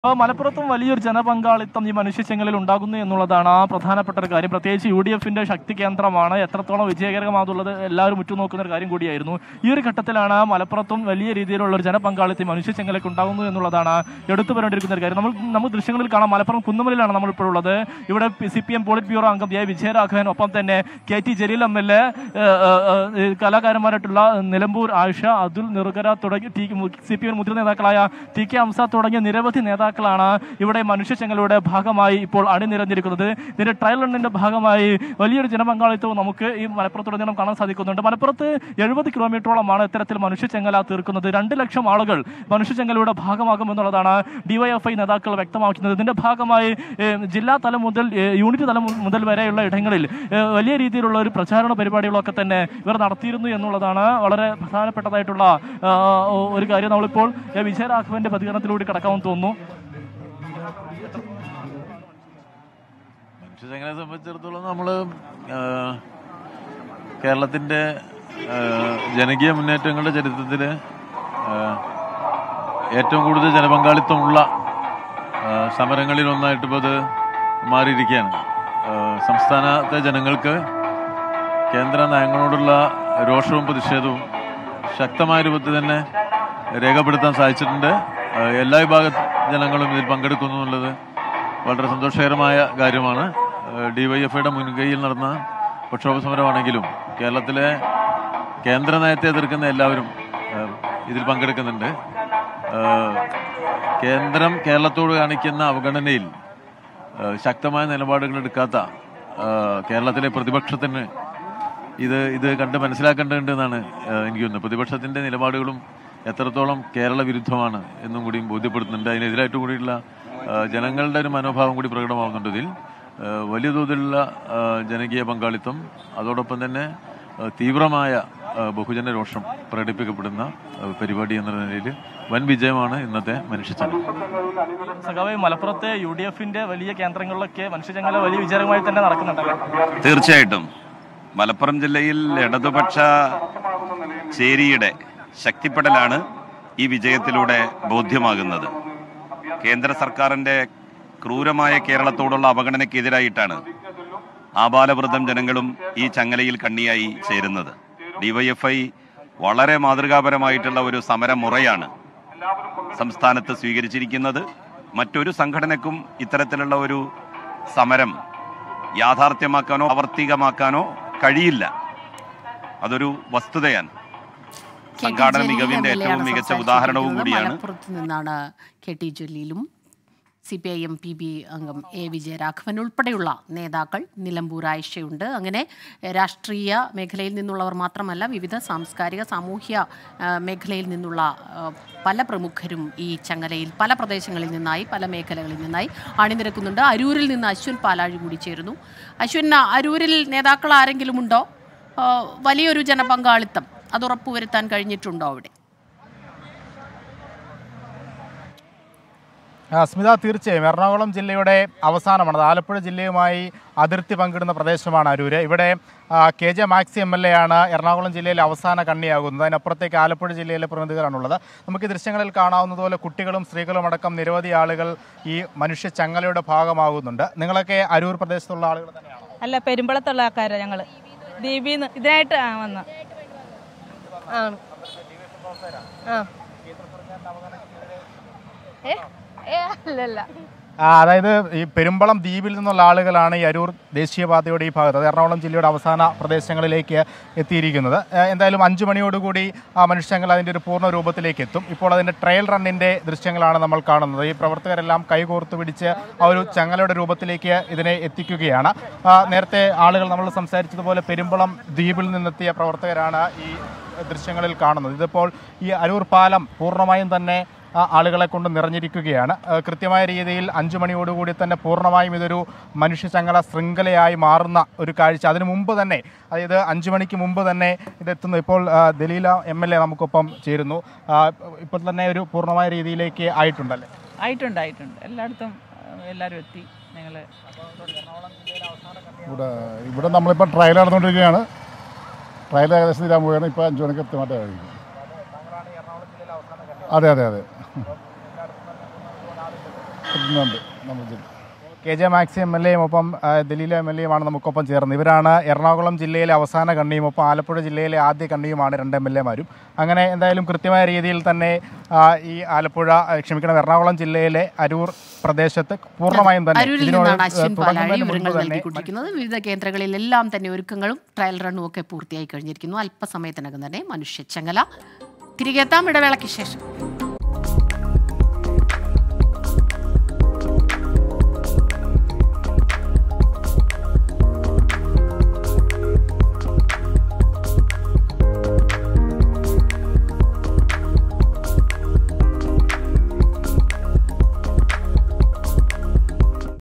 ആ, മലപ്പുറത്തും വലിയൊരു ജനപങ്കാളിത്തം ഈ മനുഷ്യച്ചെങ്ങലിൽ ഉണ്ടാകുന്നു എന്നുള്ളതാണ് ആ പ്രധാനപ്പെട്ട ഒരു കാര്യം പ്രത്യേകിച്ച് യു ഡി എഫിന്റെ ശക്തി കേന്ദ്രമാണ് എത്രത്തോളം വിജയകരമാകുള്ളത് എല്ലാവരും ഉറ്റുനോക്കുന്ന ഒരു കാര്യം കൂടിയായിരുന്നു ഈ ഒരു ഘട്ടത്തിലാണ് മലപ്പുറത്തും വലിയ രീതിയിലുള്ള ഒരു ജനപങ്കാളിത്തം ഈ മനുഷ്യച്ചെങ്ങലേക്ക് ഉണ്ടാകുന്നു എന്നുള്ളതാണ് എടുത്തു വരേണ്ടിരിക്കുന്ന ഒരു കാര്യം നമ്മൾ നമുക്ക് ദൃശ്യങ്ങളിൽ കാണാം മലപ്പുറം കുന്നുമലിലാണ് നമ്മൾ ഇപ്പോൾ ഉള്ളത് ഇവിടെ C P M politburo അംഗം എ വിജയരാഘവൻ ഒപ്പം തന്നെ K T Jaleel M L A കലാകാരന്മാരായിട്ടുള്ള നിലമ്പൂർ ആയിഷ അതുൽ നിറുകര തുടങ്ങി ടി സി പി എം മുതിർന്ന നേതാക്കളായ ടി കെ അംസ തുടങ്ങിയ നിരവധി നേതാക്കളാണ് ഇവിടെ മനുഷ്യച്ചെങ്ങലയുടെ ഭാഗമായി ഇപ്പോൾ അണിനിരന്നിരിക്കുന്നത് ഇതിന്റെ ട്രയൽ റണ്ണിന്റെ ഭാഗമായി വലിയൊരു ജനപങ്കാളിത്തവും നമുക്ക് ഈ മലപ്പുറത്തുടനീളം കാണാൻ സാധിക്കുന്നുണ്ട് മലപ്പുറത്ത് എഴുപത് കിലോമീറ്ററോളമാണ് ഇത്തരത്തിൽ മനുഷ്യച്ചെങ്ങല തീർക്കുന്നത് രണ്ട് ലക്ഷം ആളുകൾ മനുഷ്യച്ചെങ്ങലയുടെ ഭാഗമാകുമെന്നുള്ളതാണ് ഡിവൈഎഫ്ഐ നേതാക്കൾ വ്യക്തമാക്കുന്നത് ഇതിന്റെ ഭാഗമായി ഏഹ്, ജില്ലാ തലം മുതൽ ഏഹ്, യൂണിറ്റ് തലം മുതൽ വരെയുള്ള ഇടങ്ങളിൽ ഏഹ്, വലിയ രീതിയിലുള്ള ഒരു പ്രചാരണ പരിപാടികളൊക്കെ തന്നെ ഇവർ നടത്തിയിരുന്നു എന്നുള്ളതാണ് വളരെ പ്രധാനപ്പെട്ടതായിട്ടുള്ള ആ, ഒരു കാര്യം നമ്മളിപ്പോൾ ഏഹ്, വിജയരാഘവന്റെ പ്രതികരണത്തിലൂടെ കടക്കാമെന്ന് തോന്നുന്നു മനുഷ്യചങ്ങലയെ സംബന്ധിച്ചിടത്തോളം നമ്മൾ കേരളത്തിൻ്റെ ജനകീയ മുന്നേറ്റങ്ങളുടെ ചരിത്രത്തിൽ ഏറ്റവും കൂടുതൽ ജനപങ്കാളിത്തമുള്ള ആ, സമരങ്ങളിലൊന്നായിട്ട് ഇപ്പോൾ അത് മാറിയിരിക്കുകയാണ് ആ, സംസ്ഥാനത്തെ ജനങ്ങൾക്ക് കേന്ദ്ര നയങ്ങളോടുള്ള രോഷവും പ്രതിഷേധവും ശക്തമായ രൂപത്തിൽ തന്നെ രേഖപ്പെടുത്താൻ സാധിച്ചിട്ടുണ്ട് ആ, എല്ലാ വിഭാഗ ജനങ്ങളും ഇതിൽ പങ്കെടുക്കുന്നു എന്നുള്ളത് വളരെ സന്തോഷകരമായ കാര്യമാണ് ഡിവൈഎഫ്ഐയുടെ മുൻകൈയിൽ നടന്ന പ്രക്ഷോഭ സമരമാണെങ്കിലും കേരളത്തിലെ കേന്ദ്ര നയത്തെ എതിർക്കുന്ന എല്ലാവരും ആ, ഇതിൽ പങ്കെടുക്കുന്നുണ്ട് ആ, കേന്ദ്രം കേരളത്തോട് കാണിക്കുന്ന അവഗണനയിൽ ആ, ശക്തമായ നിലപാടുകൾ എടുക്കാത്ത ആ, കേരളത്തിലെ പ്രതിപക്ഷത്തിന് ഇത് ഇത് കണ്ട് മനസ്സിലാക്കേണ്ടതുണ്ട് എന്നാണ് ആ, എനിക്ക് തോന്നുന്നത് പ്രതിപക്ഷത്തിന്റെ നിലപാടുകളും എത്രത്തോളം കേരള വിരുദ്ധമാണ് എന്നും കൂടിയും ബോധ്യപ്പെടുത്തുന്നുണ്ട് അതിനെതിരായിട്ട് കൂടിയുള്ള ആ, ജനങ്ങളുടെ ഒരു മനോഭാവം കൂടി പ്രകടമാവുന്നുണ്ട് ഇതിൽ ആ, വലിയ തോതിലുള്ള ആ, ജനകീയ പങ്കാളിത്തം അതോടൊപ്പം തന്നെ ആ, തീവ്രമായ ആ, ബഹുജന രോഷം പ്രകടിപ്പിക്കപ്പെടുന്ന ആ, പരിപാടി എന്ന നിലയിൽ വൻ വിജയമാണ് ഇന്നത്തെ മനുഷ്യച്ചങ്ങല സഖാവ് മലപ്പുറത്തെ യു ഡി എഫിന്റെ വലിയ കേന്ദ്രങ്ങളിലൊക്കെ മനുഷ്യചങ്ങല വലിയ വിജയകരമായി തന്നെ നടക്കുന്നുണ്ടല്ലോ തീർച്ചയായിട്ടും മലപ്പുറം ജില്ലയിൽ ഇടതുപക്ഷ ചേരിയുടെ ശക്തിപ്പെടലാണ് ഈ വിജയത്തിലൂടെ ബോധ്യമാകുന്നത് കേന്ദ്ര സർക്കാരിന്റെ ക്രൂരമായ കേരളത്തോടുള്ള അവഗണനയ്ക്കെതിരായിട്ടാണ് ആബാലവൃദ്ധം ജനങ്ങളും ഈ ചങ്ങലയിൽ കണ്ണിയായി ചേരുന്നത് ഡിവൈഎഫ്ഐ വളരെ മാതൃകാപരമായിട്ടുള്ള ഒരു സമരമുറയാണ് സംസ്ഥാനത്ത് സ്വീകരിച്ചിരിക്കുന്നത് മറ്റൊരു സംഘടനക്കും ഇത്തരത്തിലുള്ള ഒരു സമരം യാഥാർത്ഥ്യമാക്കാനോ ആവർത്തികമാക്കാനോ കഴിയില്ല അതൊരു വസ്തുതയാണ് കെ ടി സംഘാടന ജലീൽ മികവിന്റെ എം എൽ എ ഏറ്റവും ആണ് മികച്ച ഉദാഹരണവും സംസാരിച്ചിരിക്കുന്നത്. കൂടിയാണ് മലപ്പുറത്ത് നിന്നാണ് കെ ടി ജലീലും C P I M P B അംഗം എ വിജയരാഘവൻ ഉൾപ്പെടെയുള്ള നേതാക്കൾ നിലമ്പൂർ ആയിഷയുണ്ട് അങ്ങനെ രാഷ്ട്രീയ മേഖലയിൽ നിന്നുള്ളവർ മാത്രമല്ല വിവിധ സാംസ്കാരിക സാമൂഹ്യ ആ, മേഖലയിൽ നിന്നുള്ള ആ, പല പ്രമുഖരും ഈ ചങ്ങലയിൽ പല പ്രദേശങ്ങളിൽ നിന്നായി പല മേഖലകളിൽ നിന്നായി അണിനിരക്കുന്നുണ്ട് അരൂരിൽ നിന്ന് അശ്വിൻ പാലാഴി കൂടി ചേരുന്നു അശ്വിൻ അരൂരിൽ നേതാക്കൾ ആരെങ്കിലും ഉണ്ടോ ആ, വലിയൊരു ജനപങ്കാളിത്തം അത് ഉറപ്പുവരുത്താൻ കഴിഞ്ഞിട്ടുണ്ടോ അവിടെ ആ, സ്മിത തീർച്ചയായും എറണാകുളം ജില്ലയുടെ അവസാനമാണ് അത് ആലപ്പുഴ ജില്ലയുമായി അതിർത്തി പങ്കിടുന്ന പ്രദേശമാണ് അരൂര് ഇവിടെ ആ, K J Maxy M L A ആണ് എറണാകുളം ജില്ലയിലെ അവസാന കണ്ണിയാകുന്നത് അതിനപ്പുറത്തേക്ക് ആലപ്പുഴ ജില്ലയിലെ പ്രതിനിധികളാണുള്ളത് നമുക്ക് ഈ ദൃശ്യങ്ങളിൽ കാണാവുന്നതുപോലെ കുട്ടികളും സ്ത്രീകളും അടക്കം നിരവധി ആളുകൾ ഈ മനുഷ്യ ചങ്ങലയുടെ ഭാഗമാകുന്നുണ്ട് നിങ്ങളൊക്കെ അരൂർ പ്രദേശത്തുള്ള ആളുകൾ തന്നെയാണോ അല്ല പെരുമ്പളത്തുള്ള ആൾക്കാരാണ് ഞങ്ങൾ ദ്വീപിന്ന് ഇതിനായിട്ട് ആ വന്ന് ആ ആ ഏ ഏ അല്ലല്ല ആ, അതായത് ഈ പെരുമ്പളം ദ്വീപിൽ നിന്നുള്ള ആളുകളാണ് ഈ അരൂർ ദേശീയപാതയുടെ ഈ ഭാഗത്ത് അത് എറണാകുളം ജില്ലയുടെ അവസാന പ്രദേശങ്ങളിലേക്ക് എത്തിയിരിക്കുന്നത് ഏ, എന്തായാലും അഞ്ചു മണിയോടുകൂടി ആ മനുഷ്യങ്ങൾ അതിൻ്റെ ഒരു പൂർണ്ണ രൂപത്തിലേക്ക് എത്തും ഇപ്പോൾ അതിൻ്റെ ട്രയൽ റണ്ണിൻ്റെ ദൃശ്യങ്ങളാണ് നമ്മൾ കാണുന്നത് ഈ പ്രവർത്തകരെല്ലാം കൈകോർത്ത് പിടിച്ച് ആ ഒരു ചങ്ങലയുടെ രൂപത്തിലേക്ക് ഇതിനെ എത്തിക്കുകയാണ് ആ, നേരത്തെ ആളുകൾ നമ്മൾ സംസാരിച്ചതുപോലെ പെരുമ്പളം ദ്വീപിൽ നിന്നെത്തിയ പ്രവർത്തകരാണ് ഈ ദൃശ്യങ്ങളിൽ കാണുന്നത് ഇതിപ്പോൾ ഈ അരൂർ പാലം പൂർണ്ണമായും തന്നെ ആ, ആളുകളെ കൊണ്ട് നിറഞ്ഞിരിക്കുകയാണ് ആ, കൃത്യമായ രീതിയിൽ അഞ്ചു മണിയോടുകൂടി തന്നെ പൂർണ്ണമായും ഇതൊരു മനുഷ്യചങ്ങല ശൃംഖലയായി മാറുന്ന ഒരു കാഴ്ച അതിനു മുമ്പ് തന്നെ അതായത് അഞ്ചു മണിക്ക് മുമ്പ് തന്നെ ഇതെത്തുന്നു ഇപ്പോൾ ആ, ദലീല എം എൽ എ നമുക്കൊപ്പം ചേരുന്നു ആ, ഇപ്പോൾ തന്നെ ഒരു പൂർണ്ണമായ രീതിയിലേക്ക് ആയിട്ടുണ്ടല്ലേ ആയിട്ടുണ്ട് ആയിട്ടുണ്ട് എല്ലായിടത്തും എല്ലാവരും എത്തി ഞങ്ങൾ ഇവിടെ ഇവിടെ നമ്മളിപ്പോൾ ട്രയൽ നടന്നുകൊണ്ടിരിക്കുകയാണ് ട്രയൽ ഏകദേശം തീരാൻ പോവുകയാണ് ഇപ്പോൾ അഞ്ചു മണിക്ക് എത്തുമായിട്ടായിരിക്കും അതെ അതെ അതെ എത്തുന്നുണ്ട് നമ്മുടെ ജില്ല K J Maxy M L എയും ഒപ്പം ആ, ദലീല എം എൽ എയുമാണ് നമുക്കൊപ്പം ചേർന്നത് ഇവരാണ് എറണാകുളം ജില്ലയിലെ അവസാന കണ്ണിയും ഒപ്പം ആലപ്പുഴ ജില്ലയിലെ ആദ്യ കണ്ണിയുമാണ് രണ്ട് എം എൽ എമാരും അങ്ങനെ എന്തായാലും കൃത്യമായ രീതിയിൽ തന്നെ ആ, ഈ ആലപ്പുഴ ആ, ക്ഷമിക്കണം എറണാകുളം ജില്ലയിലെ അരൂർ പ്രദേശത്ത് പൂർണ്ണമായും തന്നെ അരൂരിൽ ഇതിനോട് നിന്നാണ് അശ്വിൻ പാലാഴി തുടങ്ങുന്നതിന് മുൻപ് വിവരങ്ങൾ തന്നെ നൽകിക്കൊണ്ടിരിക്കുന്നത് വിവിധ കേന്ദ്രങ്ങളിലെല്ലാം തന്നെ ഒരുക്കങ്ങളും ട്രയൽ റണ്ണും ഒക്കെ പൂർത്തിയായി കഴിഞ്ഞിരിക്കുന്നു അല്പസമയത്തിനകം തന്നെ മനുഷ്യ ചങ്ങല തിരികെ എത്താം ഇടവേളയ്ക്ക് ശേഷം